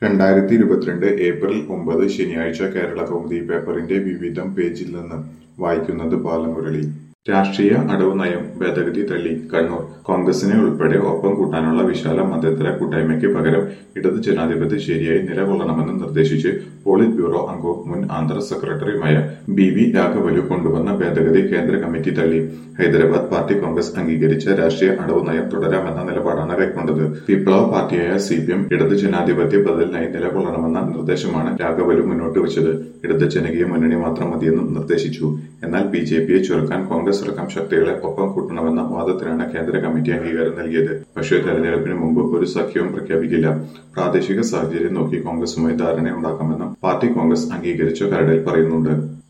രണ്ടായിരത്തി ഇരുപത്തിരണ്ട് ഏപ്രിൽ ഒമ്പത് ശനിയാഴ്ച കേരള കൗമുദി പേപ്പറിന്റെ വിവിധം പേജിൽ നിന്ന് വായിക്കുന്നത് ബാലമുരളി രാഷ്ട്രീയ അടവ് നയം ഭേദഗതി തള്ളി കണ്ണൂർ കോൺഗ്രസിനെ ഉൾപ്പെടെ ഒപ്പം കൂട്ടാനുള്ള വിശാല മതേതര കൂട്ടായ്മയ്ക്ക് പകരം ഇടത് ജനാധിപത്യ ശരിയായി നിലകൊള്ളണമെന്ന് നിർദ്ദേശിച്ച് പോളിറ്റ് ബ്യൂറോ അംഗവും മുൻ ആന്ധ്ര സെക്രട്ടറിയുമായ ബി വി രാഘവലു കൊണ്ടുവന്ന ഭേദഗതി കേന്ദ്ര കമ്മിറ്റി തള്ളി ഹൈദരാബാദ് പാർട്ടി കോൺഗ്രസ് അംഗീകരിച്ച രാഷ്ട്രീയ അടവ് നയം തുടരാമെന്ന നിലപാടാണ് കൈക്കൊണ്ടത് വിപ്ലവ പാർട്ടിയായ സി പി എം ഇടത് ജനാധിപത്യ ബദലിനായി നിലകൊള്ളണമെന്ന നിർദ്ദേശമാണ് രാഘവലു മുന്നോട്ട് വെച്ചത് ഇടത് ജനകീയ മുന്നണി മാത്രം മതിയെന്നും നിർദ്ദേശിച്ചു എന്നാൽ ബി ജെ പിയെ ചെറുക്കാൻ കോൺഗ്രസ് അടക്കം ശക്തികളെ ഒപ്പം കൂട്ടണമെന്ന വാദത്തിനാണ് കേന്ദ്ര കമ്മിറ്റി അംഗീകാരം നൽകിയത് പക്ഷേ തെരഞ്ഞെടുപ്പിന് മുമ്പ് ഒരു സഖ്യവും പ്രഖ്യാപിക്കില്ല പ്രാദേശിക സാഹചര്യം നോക്കി കോൺഗ്രസുമായി ധാരണയുണ്ടാക്കാമെന്നും പാർട്ടി കോൺഗ്രസ് അംഗീകരിച്ച കരടിൽ പറയുന്നുണ്ട്